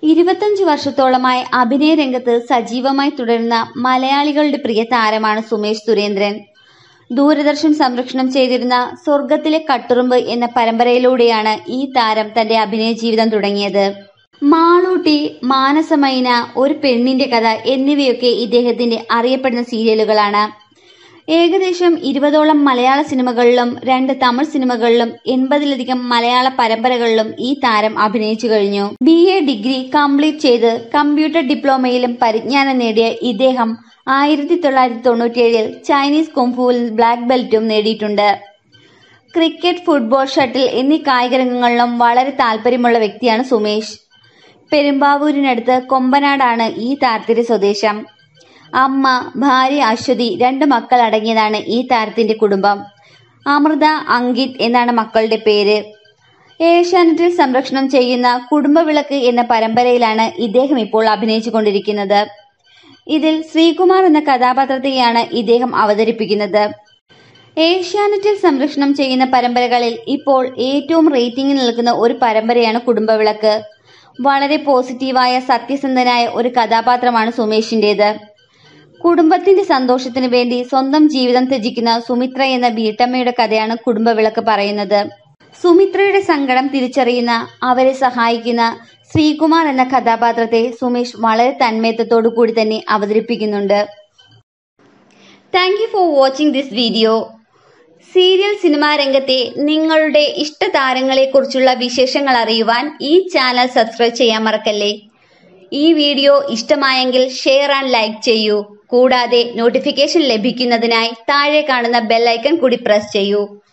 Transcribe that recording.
ഇരുപത്തഞ്ച് വർഷത്തോളമായി അഭിനയ രംഗത്ത് സജീവമായി തുടരുന്ന മലയാളികളുടെ പ്രിയ താരമാണ് സുമേഷ് സുരേന്ദ്രൻ ദൂരദർശൻ സംരക്ഷണം ചെയ്തിരുന്ന സ്വർഗത്തിലെ കട്ടുറുമ്പ് എന്ന പരമ്പരയിലൂടെയാണ് ഈ താരം തന്റെ അഭിനയ ജീവിതം തുടങ്ങിയത് മാളൂട്ടി മാനസമൈന ഒരു പെണ്ണിന്റെ കഥ എന്നിവയൊക്കെ ഇദ്ദേഹത്തിന്റെ അറിയപ്പെടുന്ന സീരിയലുകളാണ് ഏകദേശം ഇരുപതോളം മലയാള സിനിമകളിലും രണ്ട് തമിഴ് സിനിമകളിലും എൺപതിലധികം മലയാള പരമ്പരകളിലും ഈ താരം അഭിനയിച്ചു കഴിഞ്ഞു ബി എ ഡിഗ്രി കംപ്ലീറ്റ് ചെയ്ത് കമ്പ്യൂട്ടർ ഡിപ്ലോമയിലും പരിജ്ഞാനം നേടിയ ഇദ്ദേഹം ആയിരത്തി തൊള്ളായിരത്തി തൊണ്ണൂറ്റിയേഴിൽ ചൈനീസ് കുംഫുവിൽ ബ്ലാക്ക് ബെൽറ്റും നേടിയിട്ടുണ്ട് ക്രിക്കറ്റ് ഫുട്ബോൾ ഷട്ടിൽ എന്നീ കായിക രംഗങ്ങളിലും വളരെ താല്പര്യമുള്ള വ്യക്തിയാണ് സുമേഷ് പെരുമ്പാവൂരിനടുത്ത് കൊമ്പനാടാണ് ഈ താരത്തിന്റെ സ്വദേശം അമ്മ ഭാര്യ അശ്വതി രണ്ട് മക്കൾ അടങ്ങിയതാണ് ഈ താരത്തിന്റെ കുടുംബം അമൃത അങ്കിത് എന്നാണ് മക്കളുടെ പേര് ഏഷ്യാനെറ്റിൽ സംരക്ഷണം ചെയ്യുന്ന കുടുംബവിളക്ക് എന്ന പരമ്പരയിലാണ് ഇദ്ദേഹം ഇപ്പോൾ അഭിനയിച്ചു കൊണ്ടിരിക്കുന്നത് ഇതിൽ ശ്രീകുമാർ എന്ന കഥാപാത്രത്തെയാണ് ഇദ്ദേഹം അവതരിപ്പിക്കുന്നത് ഏഷ്യാനെറ്റിൽ സംരക്ഷണം ചെയ്യുന്ന പരമ്പരകളിൽ ഇപ്പോൾ ഏറ്റവും റേറ്റിംഗിൽ നിൽക്കുന്ന ഒരു പരമ്പരയാണ് കുടുംബവിളക്ക് വളരെ പോസിറ്റീവായ സത്യസന്ധനായ ഒരു കഥാപാത്രമാണ് സുമേഷിന്റേത് കുടുംബത്തിന്റെ സന്തോഷത്തിന് വേണ്ടി സ്വന്തം ജീവിതം ത്യജിക്കുന്ന സുമിത്ര എന്ന വീട്ടമ്മയുടെ കഥയാണ് കുടുംബവിളക്ക് പറയുന്നത് സുമിത്രയുടെ സങ്കടം തിരിച്ചറിയുന്ന അവരെ സഹായിക്കുന്ന ശ്രീകുമാർ എന്ന കഥാപാത്രത്തെ സുമേഷ് വളരെ തന്മയത്വത്തോടു കൂടി തന്നെ അവതരിപ്പിക്കുന്നുണ്ട് thank you for watching this video serial cinema രംഗത്തെ നിങ്ങളുടെ ഇഷ്ട താരങ്ങളെക്കുറിച്ചുള്ള വിശേഷങ്ങൾ അറിയുവാൻ ഈ ചാനൽ സബ്സ്ക്രൈബ് ചെയ്യാൻ മറക്കല്ലേ ഈ വീഡിയോ ഇഷ്ടമായെങ്കിൽ ഷെയർ ആൻഡ് ലൈക്ക് ചെയ്യൂ കൂടാതെ നോട്ടിഫിക്കേഷൻ ലഭിക്കുന്നതിനായി താഴെ കാണുന്ന ബെൽ ഐക്കൺ കൂടി പ്രസ് ചെയ്യൂ